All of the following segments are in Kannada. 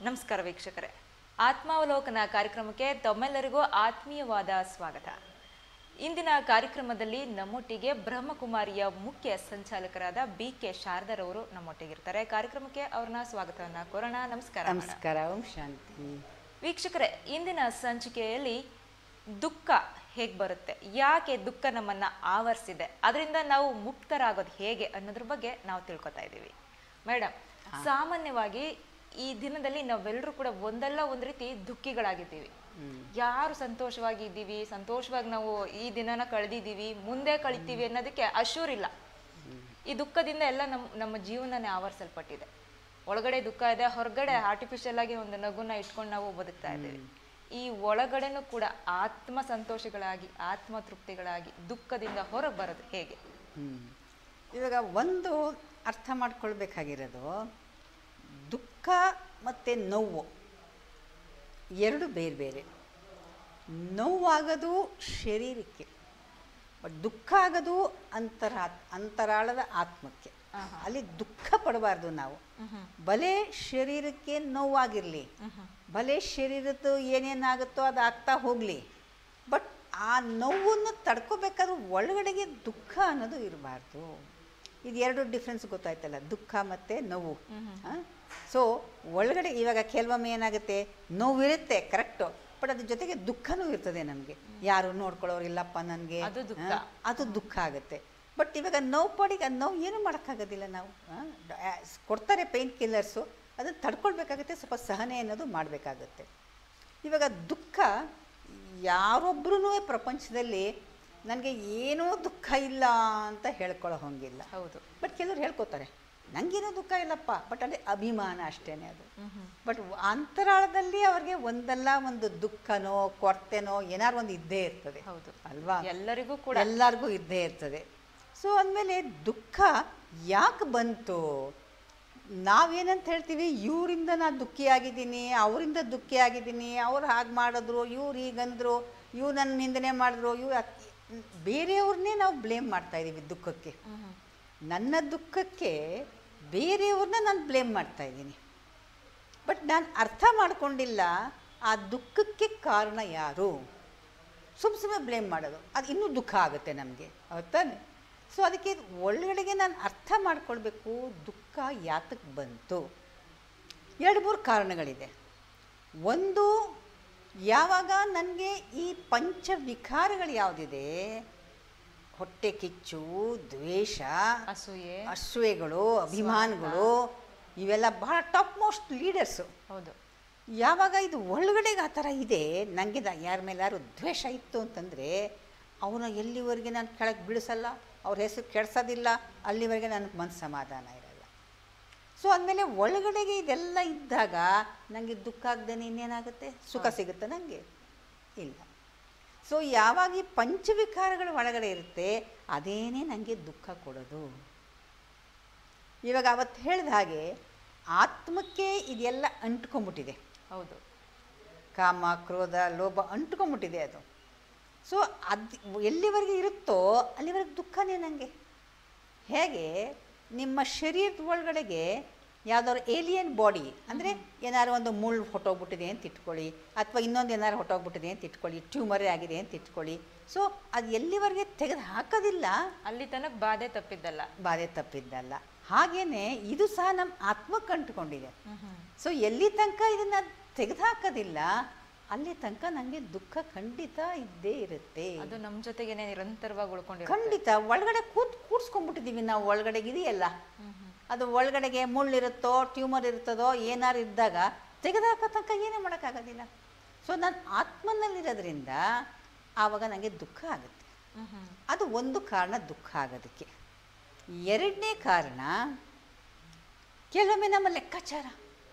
ನಮಸ್ಕಾರ ವೀಕ್ಷಕರೇ ಆತ್ಮಾವಲೋಕನ ಕಾರ್ಯಕ್ರಮಕ್ಕೆ ತಮ್ಮೆಲ್ಲರಿಗೂ ಆತ್ಮೀಯವಾದ ಸ್ವಾಗತ ಇಂದಿನ ಕಾರ್ಯಕ್ರಮದಲ್ಲಿ ನಮ್ಮೊಟ್ಟಿಗೆ ಬ್ರಹ್ಮಕುಮಾರಿಯ ಮುಖ್ಯ ಸಂಚಾಲಕರಾದ ಬಿ ಕೆ ಶಾರದರವರು ನಮ್ಮೊಟ್ಟಿಗಿರ್ತಾರೆ ಕಾರ್ಯಕ್ರಮಕ್ಕೆ ಅವ್ರನ್ನ ಸ್ವಾಗತವನ್ನ ಕೋರೋಣ ನಮಸ್ಕಾರ madam. ನಮಸ್ಕಾರ ಓಂ ಶಾಂತಿ ವೀಕ್ಷಕರೇ ಇಂದಿನ ಸಂಚಿಕೆಯಲ್ಲಿ ದುಃಖ ಹೇಗೆ ಬರುತ್ತೆ ಯಾಕೆ ದುಃಖ ನಮ್ಮನ್ನ ಆವರಿಸಿದೆ ಅದರಿಂದ ನಾವು ಮುಕ್ತರಾಗೋದು ಹೇಗೆ ಅನ್ನೋದ್ರ ಬಗ್ಗೆ ನಾವು ತಿಳ್ಕೊತಾ ಇದ್ದೀವಿ ಮೇಡಮ್ ಸಾಮಾನ್ಯವಾಗಿ ಈ ದಿನದಲ್ಲಿ ನಾವೆಲ್ಲರೂ ಕೂಡ ಒಂದಲ್ಲ ಒಂದು ರೀತಿ ದುಃಖಿಗಳಾಗಿದ್ದೀವಿ ಯಾರು ಸಂತೋಷವಾಗಿ ಇದ್ದೀವಿ ಸಂತೋಷವಾಗಿ ನಾವು ಈ ದಿನನ ಕಳೆದಿದ್ದೀವಿ ಮುಂದೆ ಕಳಿತೀವಿ ಅನ್ನೋದಕ್ಕೆ ಅಶೂರ್ ಇಲ್ಲ ಈ ದುಃಖದಿಂದ ಎಲ್ಲ ನಮ್ಮ ನಮ್ಮ ಜೀವನನೇ ಆವರಿಸಲ್ಪಟ್ಟಿದೆ ಒಳಗಡೆ ದುಃಖ ಇದೆ ಹೊರಗಡೆ ಆರ್ಟಿಫಿಷಿಯಲ್ ಆಗಿ ಒಂದು ನಗುನ ಇಟ್ಕೊಂಡು ನಾವು ಬದುಕ್ತಾ ಇದ್ದೀವಿ ಈ ಒಳಗಡೆನೂ ಕೂಡ ಆತ್ಮ ಸಂತೋಷಗಳಾಗಿ ಆತ್ಮ ತೃಪ್ತಿಗಳಾಗಿ ದುಃಖದಿಂದ ಹೊರಗೆ ಬರೋದು ಹೇಗೆ ಹ್ಮ್. ಇವಾಗ ಒಂದು ಅರ್ಥ ಮಾಡ್ಕೊಳ್ಬೇಕಾಗಿರೋದು ದುಃಖ ಮತ್ತು ನೋವು ಎರಡು ಬೇರೆ ಬೇರೆ ನೋವಾಗೋದು ಶರೀರಕ್ಕೆ ಬಟ್ ದುಃಖ ಆಗೋದು ಅಂತರ ಅಂತರಾಳದ ಆತ್ಮಕ್ಕೆ ಅಲ್ಲಿ ದುಃಖ ಪಡಬಾರ್ದು ನಾವು ಬಲೆ ಶರೀರಕ್ಕೆ ನೋವಾಗಿರಲಿ ಭಲೆ ಶರೀರದ್ದು ಏನೇನಾಗುತ್ತೋ ಅದು ಆಗ್ತಾ ಹೋಗಲಿ ಬಟ್ ಆ ನೋವನ್ನು ತಡ್ಕೋಬೇಕಾದ್ರೂ ಒಳಗಡೆಗೆ ದುಃಖ ಅನ್ನೋದು ಇರಬಾರ್ದು ಇದು ಎರಡು ಡಿಫ್ರೆನ್ಸ್ ಗೊತ್ತಾಯ್ತಲ್ಲ ದುಃಖ ಮತ್ತು ನೋವು ಸೊ ಒಳಗಡೆ ಇವಾಗ ಕೆಲವೊಮ್ಮೆ ಏನಾಗುತ್ತೆ ನೋವಿರುತ್ತೆ ಕರೆಕ್ಟು ಬಟ್ ಅದ್ರ ಜೊತೆಗೆ ದುಃಖನೂ ಇರ್ತದೆ ನಮಗೆ ಯಾರು ನೋಡ್ಕೊಳ್ಳೋರು ಇಲ್ಲಪ್ಪ ನನಗೆ ಅದು ದುಃಖ. ಅದು ದುಃಖ ಆಗುತ್ತೆ ಬಟ್ ಇವಾಗ ನೋವು ಪಾಡಿಗೆ ಅದು ನೋವು ಏನು ಮಾಡೋಕ್ಕಾಗೋದಿಲ್ಲ ನಾವು ಆ, ಡ- ಆ, ಸ್- ಕೊಡ್ತಾರೆ ಪೇಯ್ನ್ ಕಿಲ್ಲರ್ಸು ಅದನ್ನು ತಡ್ಕೊಳ್ಬೇಕಾಗುತ್ತೆ ಸ್ವಲ್ಪ ಸಹನೆ ಅನ್ನೋದು ಮಾಡಬೇಕಾಗುತ್ತೆ ಇವಾಗ ದುಃಖ ಯಾರೊಬ್ಬರೂ ಪ್ರಪಂಚದಲ್ಲಿ ನನಗೆ ಏನೂ ದುಃಖ ಇಲ್ಲ ಅಂತ ಹೇಳ್ಕೊಳ್ಳೋ ಹಂಗಿಲ್ಲ ಹೌದು ಬಟ್ ಕೆಲವ್ರು ಹೇಳ್ಕೊತಾರೆ ನನಗೇನೂ ದುಃಖ ಇಲ್ಲಪ್ಪ ಬಟ್ ಅಲ್ಲಿ ಅಭಿಮಾನ ಅಷ್ಟೇ ಅದು ಬಟ್ ಅಂತರಾಳದಲ್ಲಿ ಅವ್ರಿಗೆ ಒಂದಲ್ಲ ಒಂದು ದುಃಖನೋ ಕೊರತೆನೋ ಏನಾರು ಒಂದು ಇದ್ದೇ ಇರ್ತದೆ ಹೌದು. ಅಲ್ವಾ ಎಲ್ಲರಿಗೂ ಕೂಡ ಎಲ್ಲರಿಗೂ ಇದ್ದೇ ಇರ್ತದೆ ಸೊ ಅಂದಮೇಲೆ ದುಃಖ ಯಾಕೆ ಬಂತು ನಾವೇನಂತ ಹೇಳ್ತೀವಿ ಇವರಿಂದ ನಾನು ದುಃಖಿಯಾಗಿದ್ದೀನಿ ಅವರಿಂದ ದುಃಖಿಯಾಗಿದ್ದೀನಿ ಅವ್ರು ಹಾಗೆ ಮಾಡಿದ್ರು ಇವ್ರು ಹೀಗಂದ್ರು ಇವ್ರು ನನ್ನ ನಿಂದನೆ ಮಾಡಿದ್ರು ಇವ್ರು ಅತ್- ಬೇರೆಯವ್ರನ್ನೇ ನಾವು ಬ್ಲೇಮ್ ಮಾಡ್ತಾ ಇದ್ದೀವಿ ದುಃಖಕ್ಕೆ ನನ್ನ ದುಃಖಕ್ಕೆ ಬೇರೆಯವ್ರನ್ನ ನಾನು ಬ್ಲೇಮ್ ಮಾಡ್ತಾ ಇದ್ದೀನಿ ಬಟ್ ನಾನು ಅರ್ಥ ಮಾಡ್ಕೊಂಡಿಲ್ಲ ಆ ದುಃಖಕ್ಕೆ ಕಾರಣ ಯಾರು ಸುಮ್ಮ ಸುಮ್ಮನೆ ಬ್ಲೇಮ್ ಮಾಡೋದು ಅದು ಇನ್ನೂ ದುಃಖ ಆಗುತ್ತೆ ನಮಗೆ ಹೌದಾನೆ ಸೊ ಅದಕ್ಕೆ ಒಳಗಡೆಗೆ ನಾನು ಅರ್ಥ ಮಾಡ್ಕೊಳ್ಬೇಕು ದುಃಖ ಯಾತಕ್ಕೆ ಬಂತು ಎರಡು ಮೂರು ಕಾರಣಗಳಿದೆ ಒಂದು ಯಾವಾಗ ನನಗೆ ಈ ಪಂಚ ವಿಕಾರಗಳು ಯಾವುದಿದೆ ಹೊಟ್ಟೆ ಕಿಚ್ಚು ದ್ವೇಷ ಅಸೂಯೆ ಅಸೂಯೆಗಳು ಅಭಿಮಾನಗಳು ಇವೆಲ್ಲ ಬಹಳ ಟಾಪ್ ಮೋಸ್ಟ್ ಲೀಡರ್ಸು ಹೌದು ಯಾವಾಗ ಇದು ಒಳಗಡೆಗೆ ಆ ಥರ ಇದೆ ನನಗೆ ಯಾರ ಮೇಲಾದ್ರು ದ್ವೇಷ ಇತ್ತು ಅಂತಂದರೆ ಅವನ ಎಲ್ಲಿವರೆಗೆ ನಾನು ಕೆಳಗೆ ಬೀಳಿಸಲ್ಲ ಅವ್ರ ಹೆಸರು ಕೆಡ್ಸೋದಿಲ್ಲ ಅಲ್ಲಿವರೆಗೆ ನನಗೆ ಮನಸ್ಸು ಸಮಾಧಾನ ಇರಲ್ಲ ಸೊ ಅಂದಮೇಲೆ ಒಳಗಡೆಗೆ ಇದೆಲ್ಲ ಇದ್ದಾಗ ನನಗೆ ದುಃಖ ಆಗದೇನೆ ಇನ್ನೇನಾಗುತ್ತೆ ಸುಖ ಸಿಗುತ್ತೆ ನನಗೆ ಇಲ್ಲ ಸೊ ಯಾವಾಗ ಈ ಪಂಚವಿಕಾರಗಳ ಒಳಗಡೆ ಇರುತ್ತೆ ಅದೇನೇ ನನಗೆ ದುಃಖ ಕೊಡೋದು ಇವಾಗ ಅವತ್ತು ಹೇಳಿದ ಹಾಗೆ ಆತ್ಮಕ್ಕೆ ಇದೆಲ್ಲ ಅಂಟ್ಕೊಂಬಿಟ್ಟಿದೆ ಹೌದು ಕಾಮ ಕ್ರೋಧ ಲೋಭ ಅಂಟ್ಕೊಂಬಿಟ್ಟಿದೆ ಅದು ಸೊ ಅದು ಎಲ್ಲಿವರೆಗೆ ಇರುತ್ತೋ ಅಲ್ಲಿವರೆಗೆ ದುಃಖನೇ ನನಗೆ ಹೇಗೆ ನಿಮ್ಮ ಶರೀರದ ಒಳಗಡೆಗೆ ಯಾವುದಾದ್ರು ಏಲಿಯನ್ ಬಾಡಿ ಅಂದರೆ ಏನಾದ್ರು ಒಂದು ಮುಳ್ಳು ಹೊಟ್ಟೋಗ್ಬಿಟ್ಟಿದೆ ಅಂತ ಇಟ್ಕೊಳ್ಳಿ ಅಥವಾ ಇನ್ನೊಂದು ಏನಾದ್ರು ಹೊಟ್ಟೋಗ್ಬಿಟ್ಟಿದೆ ಅಂತ ಇಟ್ಕೊಳ್ಳಿ ಟ್ಯೂಮರೇ ಆಗಿದೆ ಅಂತ ಇಟ್ಕೊಳ್ಳಿ ಸೊ ಅದು ಎಲ್ಲಿವರೆಗೆ ತೆಗೆದು ಹಾಕೋದಿಲ್ಲ ಅಲ್ಲಿ ತನಕ ಬಾಧೆ ತಪ್ಪಿದ್ದಲ್ಲ ಬಾಧೆ ತಪ್ಪಿದ್ದಲ್ಲ ಹಾಗೇನೆ ಇದು ಸಹ ನಮ್ಮ ಆತ್ಮಕ್ಕೆ ಅಂಟ್ಕೊಂಡಿದೆ ಸೊ ಎಲ್ಲಿ ತನಕ ಇದನ್ನು ತೆಗೆದುಹಾಕೋದಿಲ್ಲ ಅಲ್ಲಿ ತನಕ ನನಗೆ ದುಃಖ ಖಂಡಿತ ಇದ್ದೇ ಇರುತ್ತೆ ಅದು ನಮ್ಮ ಜೊತೆಗೇನೆ ನಿರಂತರವಾಗಿ ಉಳ್ಕೊಂಡಿರೋ ಖಂಡಿತ ಒಳಗಡೆ ಕೂತ್ ಕೂಡ್ಸ್ಕೊಂಡ್ಬಿಟ್ಟಿದ್ದೀವಿ ನಾವು ಒಳಗಡೆಗೆ ಇದೆಯಲ್ಲ ಅದು ಒಳಗಡೆಗೆ ಮುಳ್ಳಿರುತ್ತೋ ಟ್ಯೂಮರ್ ಇರ್ತದೋ ಏನಾರು ಇದ್ದಾಗ ತೆಗೆದುಹಾಕೋ ತನಕ ಏನೇ ಮಾಡೋಕ್ಕಾಗೋದಿಲ್ಲ ಸೊ ನಾನು ಆತ್ಮನಲ್ಲಿರೋದ್ರಿಂದ ಆವಾಗ ನನಗೆ ದುಃಖ ಆಗುತ್ತೆ ಅದು ಒಂದು ಕಾರಣ ದುಃಖ ಆಗೋದಕ್ಕೆ ಎರಡನೇ ಕಾರಣ ಕೆಲವೊಮ್ಮೆ ನಮ್ಮ ಲೆಕ್ಕಾಚಾರ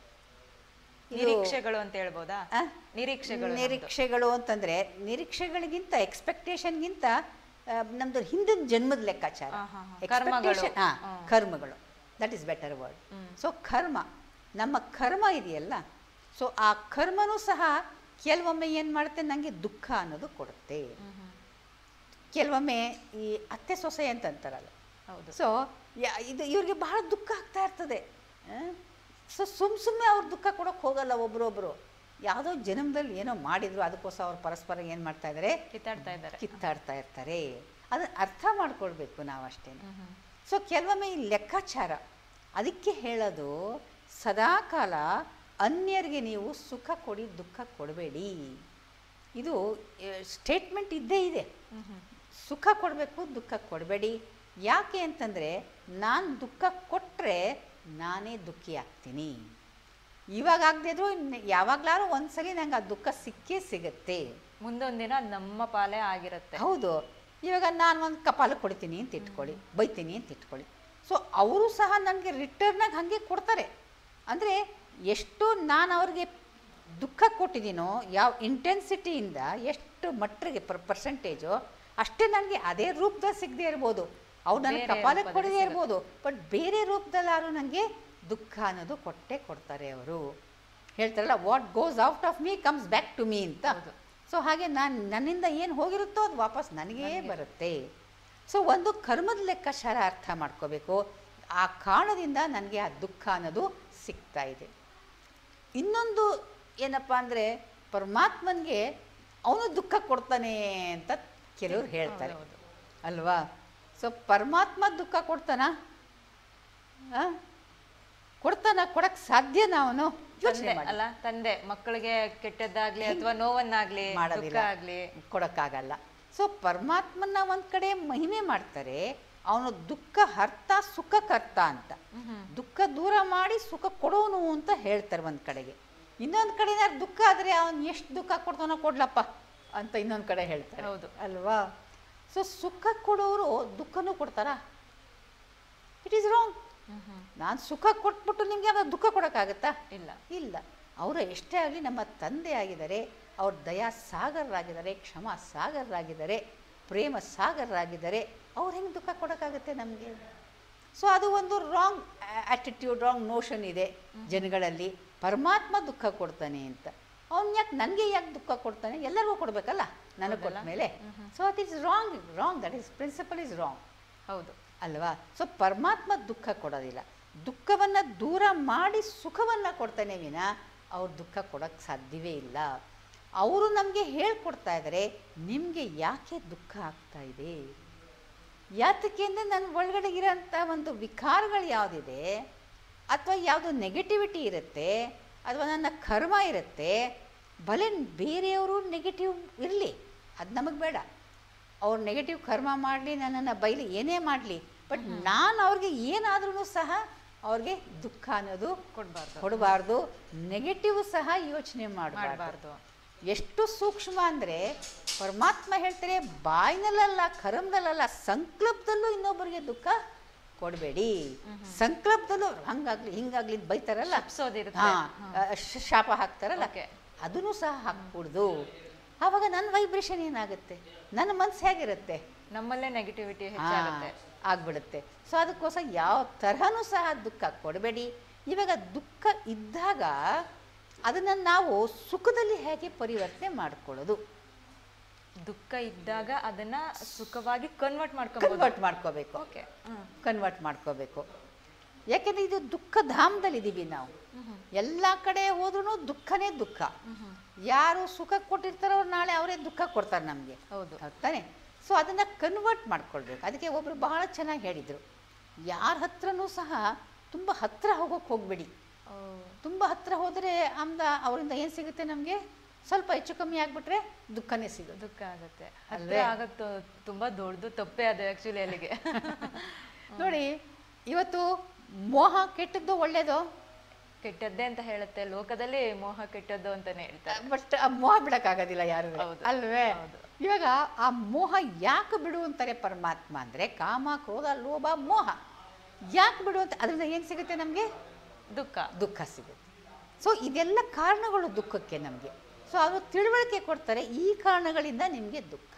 ಇದು- ನಿರೀಕ್ಷೆಗಳು ಅಂತ ಹೇಳ್ಬೋದಾ ಆ? ನಿರೀಕ್ಷೆಗಳು ನಮ್ದು. ನಿರೀಕ್ಷೆಗಳು ಅಂತಂದ್ರೆ ನಿರೀಕ್ಷೆಗಳಿಗಿಂತ ಎಕ್ಸ್ಪೆಕ್ಟೇಷನ್ಗಿಂತ ನಮ್ದು ಹಿಂದಿನ ಜನ್ಮದ ಲೆಕ್ಕಾಚಾರ ಆ, ಹಾ, ಹಾ. ಕರ್ಮಗಳು. Expectation- ಹಾ, ಹ್ಮ್. ಕರ್ಮಗಳು that is better word so ಕರ್ಮ ನಮ್ಮ ಕರ್ಮ ಇದೆಯಲ್ಲ ಸೊ ಆ ಕರ್ಮನೂ ಸಹ ಕೆಲವೊಮ್ಮೆ ಏನು ಮಾಡುತ್ತೆ ನನಗೆ ದುಃಖ ಅನ್ನೋದು ಕೊಡುತ್ತೆ ಕೆಲವೊಮ್ಮೆ ಈ ಅತ್ತೆ ಸೊಸೆ ಅಂತ ಅಂತಾರಲ್ಲ ಹೌದು ಸೊ ಇದು ಇವ್ರಿಗೆ ಬಹಳ ದುಃಖ ಆಗ್ತಾ ಇರ್ತದೆ ಆ? ಸೊ ಸುಮ್ಮ ಸುಮ್ಮನೆ ಅವ್ರು ದುಃಖ ಕೊಡೋಕೆ ಹೋಗಲ್ಲ ಒಬ್ರೊಬ್ರು ಯಾವುದೋ ಜನ್ಮದಲ್ಲಿ ಏನೋ ಮಾಡಿದ್ರು ಅದಕ್ಕೋಸ್ಕರ ಅವ್ರು ಪರಸ್ಪರ ಏನು ಮಾಡ್ತಾ ಇದ್ದಾರೆ ಕಿತ್ತಾಡ್ತಾ ಇದ್ದಾರೆ ಕಿತ್ತಾಡ್ತಾ ಇರ್ತಾರೆ ಅದನ್ನ ಅರ್ಥ ಮಾಡ್ಕೊಳ್ಬೇಕು ನಾವು ಅಷ್ಟೇ ಸೊ ಕೆಲವೊಮ್ಮೆ ಈ ಲೆಕ್ಕಾಚಾರ ಅದಕ್ಕೆ ಹೇಳೋದು ಸದಾಕಾಲ ಅನ್ಯರಿಗೆ ನೀವು ಸುಖ ಕೊಡಿ ದುಃಖ ಕೊಡಬೇಡಿ ಇದು ಸ್ಟೇಟ್ಮೆಂಟ್ ಇದ್ದೇ ಇದೆ ಸುಖ ಕೊಡಬೇಕು ದುಃಖ ಕೊಡಬೇಡಿ ಯಾಕೆ ಅಂತಂದರೆ ನಾನು ದುಃಖ ಕೊಟ್ಟರೆ ನಾನೇ ದುಃಖಿ ಆಗ್ತೀನಿ ಇವಾಗ ಆಗದೇ ಇದ್ರು ಯಾವಾಗಲಾರು ಒಂದ್ಸಲಿ ನಂಗೆ ಆ ದುಃಖ ಸಿಕ್ಕೇ ಸಿಗತ್ತೆ ಮುಂದೊಂದಿನ ಅದ್ ನಮ್ಮ ಪಾಲೇ ಆಗಿರುತ್ತೆ ಹೌದು ಇವಾಗ ನಾನು ಒಂದು ಕಪಾಲ ಕೊಡ್ತೀನಿ ಅಂತ ಇಟ್ಕೊಳ್ಳಿ ಬೈತೀನಿ ಅಂತ ಇಟ್ಕೊಳ್ಳಿ ಸೊ ಅವರು ಸಹ ನನಗೆ ರಿಟರ್ನಾಗಿ ಹಾಗೆ ಕೊಡ್ತಾರೆ ಅಂದರೆ ಎಷ್ಟು ನಾನು ಅವ್ರಿಗೆ ದುಃಖ ಕೊಟ್ಟಿದ್ದೀನೋ ಯಾವ ಇಂಟೆನ್ಸಿಟಿಯಿಂದ ಎಷ್ಟು ಮಟ್ಟಿಗೆ ಪರ್ ಪರ್ಸೆಂಟೇಜು ಅಷ್ಟೇ ನನಗೆ ಅದೇ ರೂಪದಲ್ಲಿ ಸಿಗದೆ ಇರ್ಬೋದು ಅವ್ರು ನನಗೆ ಬೇರೆ ಕಪಾಲಕ್ಕೆ ರೂಪದಲ್ಲಿ ಕೊಡದೇ ಸಿಗುತ್ತೆ. ಇರ್ಬೋದು ಬಟ್ ಬೇರೆ ರೂಪದಲ್ಲಾರು ನನಗೆ ದುಃಖ ಅನ್ನೋದು ಕೊಟ್ಟೆ ಕೊಡ್ತಾರೆ ಅವರು ಹೇಳ್ತಾರಲ್ಲ what goes out of me comes back to me ಅಂತ ಹೌದು. ಸೊ ಹಾಗೆ ನಾನು ನನ್ನಿಂದ ಏನು ಹೋಗಿರುತ್ತೋ ಅದು ವಾಪಸ್ ನನಗೇ ಬರುತ್ತೆ ಸೊ ಒಂದು ಕರ್ಮದ ಲೆಕ್ಕಾಚಾರ ಅರ್ಥ ಮಾಡ್ಕೋಬೇಕು ಆ ಕಾರಣದಿಂದ ನನಗೆ ಆ ದುಃಖ ಅನ್ನೋದು ಸಿಗ್ತಾ ಇದೆ ಇನ್ನೊಂದು ಏನಪ್ಪ ಅಂದರೆ ಪರಮಾತ್ಮನಿಗೆ ಅವನು ದುಃಖ ಕೊಡ್ತಾನೆ ಅಂತ ಕೆಲವರು ಹೇಳ್ತಾರೆ ಹೌದು, ಅಲ್ವಾ ಸೊ ಪರಮಾತ್ಮ ದುಃಖ ಕೊಡ್ತಾನ ಆ? ಕೊಡ್ತಾನ ಕೊಡಕ್ಕೆ ಸಾಧ್ಯನಾ ಅವನು ಯೋಚನೆ ತಂದೆ ಮಾಡಿ ಅಲ್ಲ ತಂದೆ ಮಕ್ಕಳಿಗೆ ಕೆಟ್ಟದ್ದಾಗ್ಲಿ ಅಥವಾ ನೋವನ್ನಾಗ್ಲಿ ದುಃಖ ಮಾಡೋದಿಲ್ಲ ಆಗ್ಲಿ ಕೊಡೋಕ್ಕಾಗಲ್ಲ ಸೊ ಪರಮಾತ್ಮನ ಒಂದು ಕಡೆ ಮಹಿಮೆ ಮಾಡ್ತಾರೆ ಅವನು ದುಃಖ ಹರ್ತ ಸುಖ ಕರ್ತ ಅಂತ ದುಃಖ ದೂರ ಮಾಡಿ ಸುಖ ಕೊಡೋನು ಅಂತ ಹೇಳ್ತಾರೆ ಒಂದು ಕಡೆಗೆ ಇನ್ನೊಂದು ಕಡೆ ಏನಾದ್ರು ದುಃಖ ಆದರೆ ಅವನು ಎಷ್ಟು ದುಃಖ ಕೊಡ್ತಾನೋ ಕೊಡ್ಲಪ್ಪ ಅಂತ ಇನ್ನೊಂದು ಕಡೆ ಹೇಳ್ತಾರೆ ಹೌದು. ಅಲ್ವಾ ಸೊ ಸುಖ ಕೊಡೋರು ದುಃಖನೂ ಕೊಡ್ತಾರಾ ಇಟ್ ಈಸ್ ರಾಂಗ್ ನಾನು ಸುಖ ಕೊಟ್ಬಿಟ್ಟು ನಿಮಗೆ ಯಾವ್ದು ದುಃಖ ಕೊಡೋಕ್ಕಾಗತ್ತಾ ಇಲ್ಲ ಇಲ್ಲ ಅವರು ಎಷ್ಟೇ ಆಗಲಿ ನಮ್ಮ ತಂದೆ ಆಗಿದ್ದಾರೆ ಅವ್ರ ದಯಾ ಸಾಗರರಾಗಿದ್ದಾರೆ ಕ್ಷಮಾ ಸಾಗರರಾಗಿದ್ದಾರೆ ಪ್ರೇಮ ಸಾಗರರಾಗಿದ್ದಾರೆ ಅವ್ರು ಹೆಂಗೆ ದುಃಖ ಕೊಡೋಕ್ಕಾಗುತ್ತೆ ನಮಗೆ ಸೊ ಅದು ಒಂದು ರಾಂಗ್ ಆ್ಯಟಿಟ್ಯೂಡ್ ರಾಂಗ್ ನೋಷನ್ ಇದೆ ಜನಗಳಲ್ಲಿ ಪರಮಾತ್ಮ ದುಃಖ ಕೊಡ್ತಾನೆ ಅಂತ ಅವ್ನು ಯಾಕೆ ನನಗೆ ಯಾಕೆ ದುಃಖ ಕೊಡ್ತಾನೆ ಎಲ್ಲರಿಗೂ ಕೊಡಬೇಕಲ್ಲ ನನಗೆ ಕೊಟ್ಟ ಮೇಲೆ so it is wrong wrong that is principle is wrong ಹೌದು ಅಲ್ವಾ ಸೊ ಪರಮಾತ್ಮ ದುಃಖ ಕೊಡೋದಿಲ್ಲ ದುಃಖವನ್ನು ದೂರ ಮಾಡಿ ಸುಖವನ್ನು ಕೊಡ್ತಾನೆ ವಿನ ಅವ್ರು ದುಃಖ ಕೊಡೋಕ್ಕೆ ಸಾಧ್ಯವೇ ಇಲ್ಲ ಅವರು ನಮಗೆ ಹೇಳ್ಕೊಡ್ತಾ ಇದ್ದಾರೆ ನಿಮಗೆ ಯಾಕೆ ದುಃಖ ಆಗ್ತಾ ಇದೆ ಯಾತಕ್ಕೆ ಅಂದರೆ ನನ್ನ ಒಳಗಡೆ ಇರೋಂಥ ಒಂದು ವಿಕಾರಗಳು ಯಾವುದಿದೆ ಅಥವಾ ಯಾವುದು ನೆಗೆಟಿವಿಟಿ ಇರುತ್ತೆ ಅಥವಾ ನನ್ನ ಕರ್ಮ ಇರುತ್ತೆ ಭಲೆ ಬೇರೆಯವರು ನೆಗೆಟಿವ್ ಇರಲಿ ಅದು ನಮಗೆ ಬೇಡ ಅವ್ರು ನೆಗೆಟಿವ್ ಕರ್ಮ ಮಾಡಲಿ ನನ್ನನ್ನು ಬೈಲಿ ಏನೇ ಮಾಡಲಿ ಬಟ್ ನಾನು ಅವ್ರಿಗೆ ಏನಾದ್ರೂ ಸಹ ಅವ್ರಿಗೆ ದುಃಖ ಅನ್ನೋದು ಕೊಡ್ಬಾರ್ದು ಕೊಡಬಾರ್ದು ನೆಗೆಟಿವ್ ಸಹ ಯೋಚನೆ ಮಾಡಬಾರ್ದು ಮಾಡಬಾರ್ದು ಎಷ್ಟು ಸೂಕ್ಷ್ಮ ಅಂದರೆ ಪರಮಾತ್ಮ ಹೇಳ್ತಾರೆ ಬಾಯಿನಲ್ಲಲ್ಲ ಕರಮ್ದಲ್ಲಲ್ಲ ಸಂಕಲ್ಪದಲ್ಲೂ ಇನ್ನೊಬ್ಬರಿಗೆ ದುಃಖ ಕೊಡಬೇಡಿ ಸಂಕಲ್ಪದಲ್ಲೂ ಹಂಗಾಗ್ಲಿ ಹಿಂಗಾಗ್ಲಿ ಅಂತ ಬೈತಾರಲ್ಲ ತಪ್ಸೋದಿರುತ್ತೆ. ಹಾ, ಆ, ಶ- ಶಾಪ ಹಾಕ್ತಾರಲ್ಲ Okay. ಅದನ್ನು ಸಹ ಹಾಕ್ಬಿಡ್ದು ಆವಾಗ ನನ್ನ ವೈಬ್ರೇಷನ್ ಏನಾಗುತ್ತೆ ನನ್ನ ಮನಸ್ಸು ಹೇಗಿರುತ್ತೆ ನಮ್ಮಲ್ಲೇ ನೆಗೆಟಿವಿಟಿ ಹಾ, ಹೆಚ್ಚಾಗುತ್ತೆ ಆಗ್ಬಿಡುತ್ತೆ ಸೊ ಅದಕ್ಕೋಸ್ಕರ ಯಾವ ತರಹನೂ ಸಹ ದುಃಖ ಕೊಡಬೇಡಿ ಇವಾಗ ದುಃಖ ಇದ್ದಾಗ ಅದನ್ನು ನಾವು ಸುಖದಲ್ಲಿ ಹೇಗೆ ಪರಿವರ್ತನೆ ಮಾಡ್ಕೊಳ್ಳೋದು ದುಃಖ ಇದ್ದಾಗ ಅದನ್ನ ಸುಖವಾಗಿ ಕನ್ವರ್ಟ್ ಮಾಡ್ಕೊಬಹುದು ಕನ್ವರ್ಟ್ ಮಾಡ್ಕೋಬೇಕು ಓಕೆ ಕನ್ವರ್ಟ್ ಮಾಡ್ಕೋಬೇಕು ಯಾಕೆಂದರೆ ಇದು ದುಃಖ ಧಾಮದಲ್ಲಿದ್ದೀವಿ ನಾವು ಎಲ್ಲ ಕಡೆ ಹೋದ್ರೂ ದುಃಖನೇ ದುಃಖ ಯಾರು ಸುಖ ಕೊಟ್ಟಿರ್ತಾರೋ ಅವ್ರು ನಾಳೆ ಅವರೇ ದುಃಖ ಕೊಡ್ತಾರೆ ನಮಗೆ ಹೌದು ತಾನೆ ಸೊ ಅದನ್ನು ಕನ್ವರ್ಟ್ ಮಾಡ್ಕೊಳ್ಬೇಕು ಅದಕ್ಕೆ ಒಬ್ಬರು ಬಹಳ ಚೆನ್ನಾಗಿ ಹೇಳಿದರು ಯಾರ ಹತ್ರನೂ ಸಹ ತುಂಬ ಹತ್ತಿರ ಹೋಗೋಕ್ಕೆ ಹೋಗಬೇಡಿ ಓ, ತುಂಬ ಹತ್ತಿರ ಹೋದರೆ ಅಂದ ಅವರಿಂದ ಏನು ಸಿಗುತ್ತೆ ನಮಗೆ ಸ್ವಲ್ಪ ಹೆಚ್ಚು ಕಮ್ಮಿ ಆಗಿಬಿಟ್ರೆ ದುಃಖನೇ ಸಿಗೋದು ದುಃಖ ಆಗುತ್ತೆ ಅಲ್ವೇ? ಹತ್ರ ಆಗತ್ತು ತುಂಬಾ ದೊಡ್ಡದು ತಪ್ಪೇ ಅದು ಆಕ್ಚುಲಿ ಅಲ್ಲಿಗೆ ನೋಡಿ ಇವತ್ತು ಮೋಹ ಕೆಟ್ಟದ್ದು ಒಳ್ಳೆಯದು ಕೆಟ್ಟದ್ದೇ ಅಂತ ಹೇಳುತ್ತೆ ಲೋಕದಲ್ಲಿ ಮೋಹ ಕೆಟ್ಟದ್ದು ಅಂತಾನೆ ಹೇಳ್ತಾರೆ ಬಟ್ ಆ ಮೋಹ ಬಿಡಕ್ಕಾಗೋದಿಲ್ಲ ಯಾರು ಹೌದು. ಅಲ್ವೇ ಹೌದು. ಇವಾಗ ಆ ಮೋಹ ಯಾಕೆ ಬಿಡು ಅಂತಾರೆ ಪರಮಾತ್ಮ ಅಂದರೆ ಕಾಮ ಕ್ರೋಧ ಲೋಭ ಮೋಹ ಯಾಕೆ ಬಿಡು ಅಂತ ಅದರಿಂದ ಏನು ಸಿಗುತ್ತೆ ನಮಗೆ ದುಃಖ ದುಃಖ ಸಿಗುತ್ತೆ ಸೊ ಇದೆಲ್ಲ ಕಾರಣಗಳು ದುಃಖಕ್ಕೆ ನಮಗೆ ಸೊ ಅವರು ತಿಳುವಳಿಕೆ ಕೊಡ್ತಾರೆ ಈ ಕಾರಣಗಳಿಂದ ನಿಮಗೆ ದುಃಖ